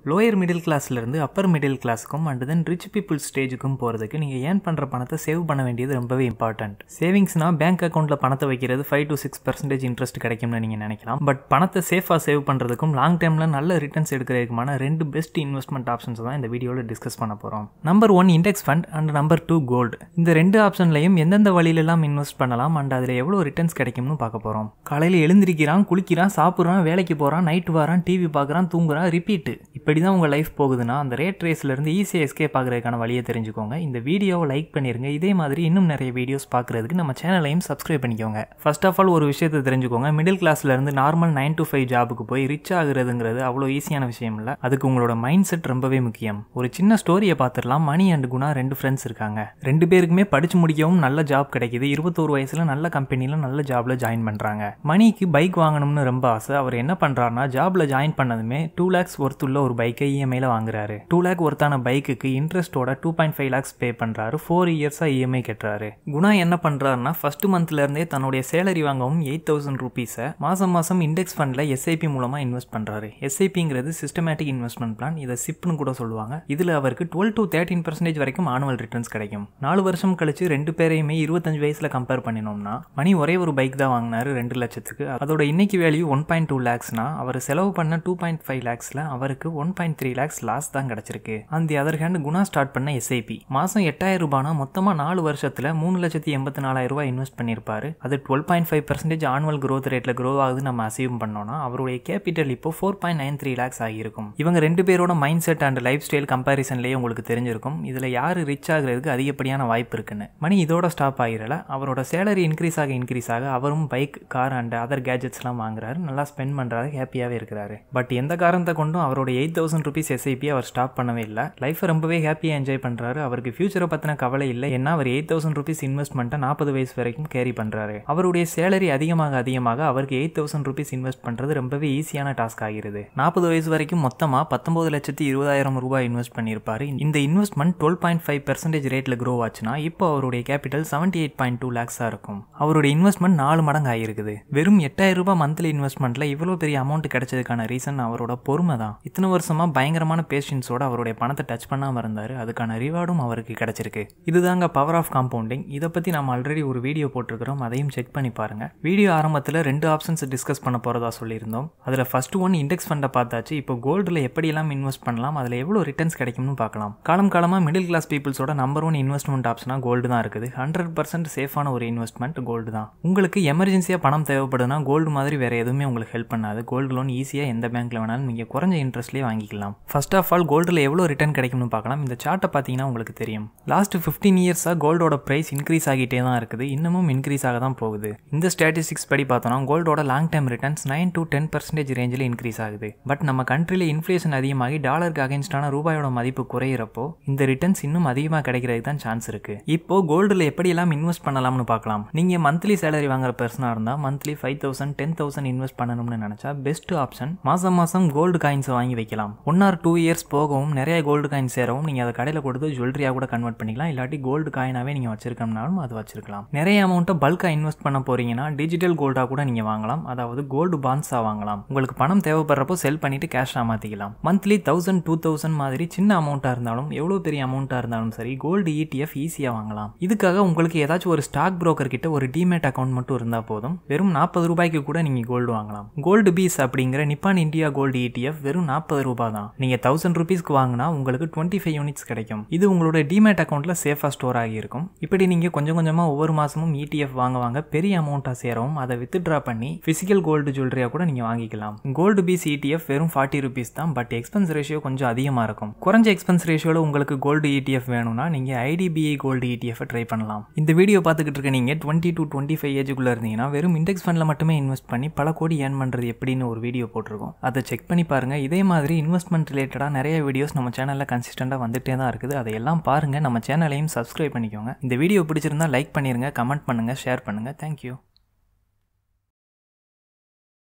lower middle கிளாஸ்லேருந்து upper middle கிளாஸுக்கும் and then rich people ஸ்டேஜுக்கும் போகிறதுக்கு நீங்கள் ஏர்ன் பண்ணுற பணத்தை சேவ் பண்ண வேண்டியது ரொம்பவே இம்பார்ட்டன்ட் சேவிங்ஸ்னா பேங்க் அக்கௌண்ட்டில் பணத்தை வைக்கிறது five to six percentage interest கிடைக்கும்னு நீங்கள் நினைக்கலாம் பட் பணத்தை சேஃபாக சேவ் பண்ணுறதுக்கும் லாங் டைமில் நல்ல ரிட்டர்ன்ஸ் எடுக்கிறதுக்குமான ரெண்டு பெஸ்ட் இன்வெஸ்ட்மெண்ட் ஆப்ஷன்ஸ் தான் இந்த வீடியோவில் டிஸ்கஸ் பண்ண போகிறோம் number one index fund and number two gold இந்த ரெண்டு ஆப்ஷன்லையும் எந்தெந்த வழியிலெல்லாம் இன்வெஸ்ட் பண்ணலாம் அண்ட் அதில் எவ்வளோ ரிட்டர்ன்ஸ் கிடைக்கும்னு பார்க்க போகிறோம் காலையில் எழுந்திருக்கிறான் குளிக்கிறான் சாப்பிட்றான் வேலைக்கு போகிறான் நைட்டு வரான் டிவி பார்க்குறான் தூங்குறான் ரிப்பீட்டு இப்படி தான் உங்கள் லைஃப் போகுதுன்னா அந்த ரேட் ரேஸ்லேருந்து ஈஸியாக எஸ்கேப் ஆகிறதுக்கான வழியை தெரிஞ்சுக்கோங்க இந்த வீடியோவை லைக் பண்ணிருங்க இதே மாதிரி இன்னும் நிறைய வீடியோஸ் பார்க்குறதுக்கு நம்ம சேனலையும் சப்ஸ்கிரைப் பண்ணிக்கோங்க ஃபர்ஸ்ட் ஆஃப் ஆல் ஒரு விஷயத்தை தெரிஞ்சுக்கோங்க மிடில் கிளாஸ்லேருந்து நார்மல் நைன் டு ஃபைவ் ஜாபுக்கு போய் ரிச் ஆகுறதுங்கிறது அவ்வளோ ஈஸியான விஷயம் இல்லை அதுக்கு உங்களோட மைண்ட் செட் ரொம்பவே முக்கியம் ஒரு சின்ன ஸ்டோரியை பார்த்துடலாம் மணி அண்ட் குணா ரெண்டு ஃப்ரெண்ட்ஸ் இருக்காங்க ரெண்டு பேருக்குமே படிச்சு முடிக்கவும் நல்ல ஜாப் கிடைக்குது இருபத்தோரு வயசுல நல்ல கம்பெனியில் நல்ல ஜாப்ல ஜாயின் பண்ணுறாங்க மணிக்கு பைக் வாங்கணும்னு ரொம்ப ஆசை அவர் என்ன பண்ணுறாருனா ஜாப்ல ஜாயின் பண்ணதுமே டூ லேக்ஸ் ஒர்த் உள்ள ஒரு பைக்கை இஎம்ஐல வாங்குறாரு டூ லேக் ஒர்த்தான பைக்குக்கு இன்ட்ரெஸ்ட்டோட two point five lakhs pay பண்ணுறாரு ஃபோர் இயர்ஸாக இஎம்ஐ கட்டுறாரு குணா என்ன பண்ணுறாருன்னா ஃபர்ஸ்ட் மந்த்ல இருந்தே தன்னுடைய சேலரி வாங்கவும் எயிட் தௌசண்ட் ருபீஸை மாதம் மாதம் இண்டெக்ஸ் ஃபண்டில் எஸ்ஐபி மூலமாக இன்வெஸ்ட் பண்ணுறாரு எஸ்ஐபிங்கிறது சிஸ்டமேட்டிக் இன்வெஸ்ட்மெண்ட் பிளான் இதை சிப்னு கூட சொல்லுவாங்க இதில் அவருக்கு டுவெல் டு தேர்ட்டின் பர்சன்டேஜ் வரைக்கும் ஆனுவல் ரிட்டர்ன்ஸ் கிடைக்கும் நாலு வருஷம் கழிச்சு ரெண்டு பேரையுமே இருபத்தஞ்சு வயசில் கம்பேர் பண்ணினோம்னா மணி ஒரே ஒரு பைக் தான் வாங்கினாரு ரெண்டு லட்சத்துக்கு அதோட இன்னைக்கு வேல்யூ ஒன் பாயிண்ட் டூ லேக்ஸ்னா அவர் செலவு பண்ண டூ பாயிண்ட் ஃபைவ் லேக்ஸில் அவருக்கு one point three lakhs loss தான் கிடச்சிருக்கு அந்த அதர் ஹேண்ட் குணா ஸ்டார்ட் பண்ண எஸ்ஐபி மாதம் எட்டாயிரம் ரூபானா மொத்தமாக நாலு வருஷத்தில் மூணு லட்சத்தி எண்பத்தி நாலாயிரம் ரூபாய் இன்வெஸ்ட் பண்ணியிருப்பாரு அது twelve point five percentage annual growth ரேட்டில் க்ரோ ஆகுது நம்ம அசீவ் பண்ணோம்னா அவருடைய கேபிட்டல் இப்போ four point nine three lakhs ஆகியிருக்கும் இவங்க ரெண்டு பேரோட mindset and lifestyle கம்பேரிசன்லேயே உங்களுக்கு தெரிஞ்சிருக்கும் இதில் யார் ரிச் ஆகுறதுக்கு அதிகப்படியான வாய்ப்பு இருக்குன்னு மணி இதோட ஸ்டாப் ஆகிரல அவரோட சேலரி இன்க்ரீஸ் ஆக இன்க்ரீஸ் ஆக அவரும் பைக் கார் அண்ட் அதர் கேஜெட்ஸ்லாம் வாங்குறாரு நல்லா ஸ்பெண்ட் பண்ணுறாரு ஹாப்பியாகவே இருக்கிறாரு பட் எந்த காரணத்தை கொண்டும் அவரோட எயிட் தௌசண்ட் ருபீஸ் எஸ்ஐபி அவர் ஸ்டாப் பண்ணவே இல்லை லைஃப்பை ரொம்பவே ஹாப்பியாக என்ஜாய் பண்ணுறாரு அவருக்கு ஃபியூச்சரை பற்றின கவலை இல்லை ஏன்னா அவர் எயிட் தௌசண்ட் ருபீஸ் இன்வெஸ்ட்மெண்ட்டை நாற்பது வயசு வரைக்கும் கேரி பண்ணுறாரு அவருடைய சேலரி அதிகமாக அதிகமாக அவருக்கு எயிட் தௌசண்ட் ருபீஸ் இன்வெஸ்ட் பண்ணுறது ரொம்பவே ஈஸியான டாஸ்க் ஆகிறது நாற்பது வயசு வரைக்கும் மொத்தமாக பத்தொன்பது லட்சத்தி இருபதாயிரம் ரூபாய் இன்வெஸ்ட் பண்ணியிருப்பாரு இந்த investment twelve point five percentage ரேட்டில் க்ரோ ஆச்சுன்னா இப்போ அவருடைய capital seventy eight point two லேக்ஸாக இருக்கும் அவருடைய இன்வெஸ்ட்மெண்ட் நாலு மடங்கு ஆகிருக்குது வெறும் எட்டாயிரம் ரூபாய் மந்த்லி இன்வெஸ்ட்மெண்ட்டில் இவ்வளோ பெரிய அமௌண்ட் கிடைச்சதுக்கான ரீசன் அவரோட பொறுமை தான் இத்தனை வருஷமாக பயங்கரமான பேஷன்ஸோட அவருடைய பணத்தை டச் பண்ணாமல் இருந்தார் அதுக்கான ரிவார்டும் அவருக்கு கிடைச்சிருக்கு இதுதாங்க பவர் ஆஃப் காம்பவுண்டிங் இதை பற்றி நம்ம ஆல்ரெடி ஒரு வீடியோ போட்டிருக்கிறோம் அதையும் செக் பண்ணி பாருங்க வீடியோ ஆரம்பத்தில் ரெண்டு ஆப்ஷன்ஸ் டிஸ்கஸ் பண்ண போகிறதா சொல்லியிருந்தோம் அதில் ஃபர்ஸ்ட் ஒன் இண்டெக்ஸ் ஃபண்டை பார்த்தாச்சு இப்போ கோல்டில் எப்படியெல்லாம் இன்வெஸ்ட் பண்ணலாம் அதில் எவ்வளோ ரிட்டர்ன்ஸ் கிடைக்கும்னு பார்க்கலாம் காலம் காலமாக மிடில் கிளாஸ் பீப்புள்ஸோட நம்பர் ஒன் இன்வெஸ்ட்மெண்ட் ஆப்ஷனாக கோல்டு தான் இருக்குது ஹண்ட்ரட் பர்சன்ட் சேஃபான ஒரு இன்வெஸ்ட்மெண்ட் கோல்டு தான் உங்களுக்கு எமர்ஜென்சியாக பணம் தேவைப்படுதுன்னா கோல்டு மாதிரி வேறு எதுவுமே உங்களுக்கு ஹெல்ப் பண்ணாது கோல்டு லோன் ஈஸியாக எந்த பேங்க்கில் வேணாலும் நீங்கள் குறைஞ்ச இன்ட்ரெஸ்ட்லேயே வாங்கிக்கலாம் ஃபர்ஸ்ட் ஆஃப் ஆல் கோல்டில் எவ்வளோ ரிட்டர்ன் கிடைக்கும்னு பார்க்கலாம் இந்த சார்ட்டை பார்த்தீங்கன்னா உங்களுக்கு தெரியும் லாஸ்ட் ஃபிஃப்டீன் இயர்ஸாக கோல்டோட ப்ரைஸ் இன்க்ரீஸ் ஆகிட்டே தான் இருக்குது இன்னமும் இன்க்ரீஸ் ஆக தான் போகுது இந்த ஸ்டாட்டிஸ்டிக்ஸ் படி பார்த்தோம்னா கோல்டோட long time returns nine to ten percentage ரேஞ்சில் இன்க்ரீஸ் ஆகுது பட் நம்ம கண்ட்ரியில் இன்ஃப்ளேஷன் அதிகமாகி டாலருக்கு அகேன்ஸ்டான ரூபாயோட மதிப்பு குறையிறப்போ இந்த ரிட்டர்ன்ஸ் இன்னும் அதிகமாக கிடைக்கிறதுக்கு தான் சான்ஸ் இருக்கு இப்போ கோல்டில் எப்படியெல்லாம் இன்வெஸ்ட் பண்ணலாம்னு பார்க்கலாம் நீங்கள் மந்த்லி சேலரி வாங்குற பர்சனாக இருந்தால் monthly five thousand ten thousand invest பண்ணணும்னு நினச்சா பெஸ்ட் ஆப்ஷன் மாதம் மாதம் கோல்டு காயின்ஸை வாங்கி வைக்கலாம் ஒன் ஆர் டூ இயர்ஸ் போகவும் நிறைய கோல்டு காயின் சேரவும் நீங்கள் அதை கடையில் கொடுத்து ஜுவல்லரியாக கூட கன்வெர்ட் பண்ணிக்கலாம் இல்லாட்டி கோல்டு காயினாகவே நீங்கள் வச்சிருக்கோம்னாலும் அது வச்சிருக்கலாம் நிறைய அமௌண்ட்டை பல்காக இன்வெஸ்ட் பண்ண போறீங்கன்னா டிஜிட்டல் கோல்டாக கூட நீங்கள் வாங்கலாம் அதாவது கோல்டு பான்ஸாக வாங்கலாம் உங்களுக்கு பணம் தேவைப்படுறப்போ செல் பண்ணிட்டு கேஷாக மாற்றிக்கலாம் மந்த்லி தௌசண்ட் டூ தௌசண்ட் மாதிரி சின்ன அமௌண்ட்டாக இருந்தாலும் எவ்வளோ பெரிய அமௌண்ட்டாக இருந்தாலும் சரி கோல்டு இடிஎஃப் ஈஸியாக வாங்கலாம் இதுக்காக உங்களுக்கு ஏதாச்சும் ஒரு ஸ்டாக் புரோக்கர் கிட்ட ஒரு டிமேட் அக்கௌண்ட் மட்டும் இருந்தால் போதும் வெறும் நாற்பது ரூபாய்க்கு கூட நீங்கள் கோல்டு வாங்கலாம் கோல்டு பீஸ் அப்படிங்கிற நிப்பான் இந்தியா கோல்டு இடிஎஃப் வெறும் நாற்பது ரூபாய் தான் நீங்கள் தௌசண்ட் ருபீஸ்க்கு வாங்கினா உங்களுக்கு டுவெண்ட்டி ஃபைவ் யூனிட்ஸ் கிடைக்கும் இது உங்களோட டிமேட் அக்கௌண்ட்டில் சேஃபாக ஸ்டோர் ஆகியிருக்கும் இப்படி நீங்கள் கொஞ்சம் கொஞ்சமாக ஒவ்வொரு மாதமும் இடிஎஃப் வாங்க வாங்க பெரிய அமௌண்ட்டாக சேரவும் அதை வித்ட்ரா பண்ணி ஃபிசிக்கல் கோல்டு ஜுவல்லரியாக கூட நீங்கள் வாங்கிக்கலாம் கோல்டு பீஸ் இடிஎஃப் வெறும் ஃபார்ட்டி ருபீஸ் தான் பட் எக்ஸ்பென்ஸ் ரேஷியோ கொஞ்சம் அதிகமாக இருக்கும் குறைஞ்ச எக்ஸ்பென்ஸ் ரேஷியோவில் உங்களுக்கு கோல்டு இடிஎஃப் வேணும்னா நீங்கள் ஐடிபிஐ கோல்டு இடிஎஃப் ட்ரை பண்ணலாம் இந்த வீடியோ பார்த்துக்கிட்டு இருக்க நீங்கள் டுவெண்ட்டி டு டுவெண்ட்டி ஃபைவ் ஏஜுக்குள்ளே இருந்தீங்கன்னா வெறும் இண்டெக்ஸ் ஃபண்டில் மட்டுமே இன்வெஸ்ட் பண்ணி பல கோடி ஏர்ன் பண்ணுறது எப்படின்னு ஒரு வீடியோ போட்டிருக்கோம் அதை செக் பண்ணி பாருங்கள் இதே மாதிரி இன்வெஸ்ட்மெண்ட் ரிலேட்டடாக நிறைய வீடியோஸ் நம்ம சேனலில் கன்சிஸ்டண்டாக வந்துட்டே தான் இருக்குது அதையெல்லாம் பாருங்கள் நம்ம சேனலையும் சப்ஸ்கிரைப் பண்ணிக்கோங்க இந்த வீடியோ பிடிச்சிருந்தா லைக் பண்ணிருங்க கமெண்ட் பண்ணுங்கள் ஷேர் பண்ணுங்கள் தேங்க்யூ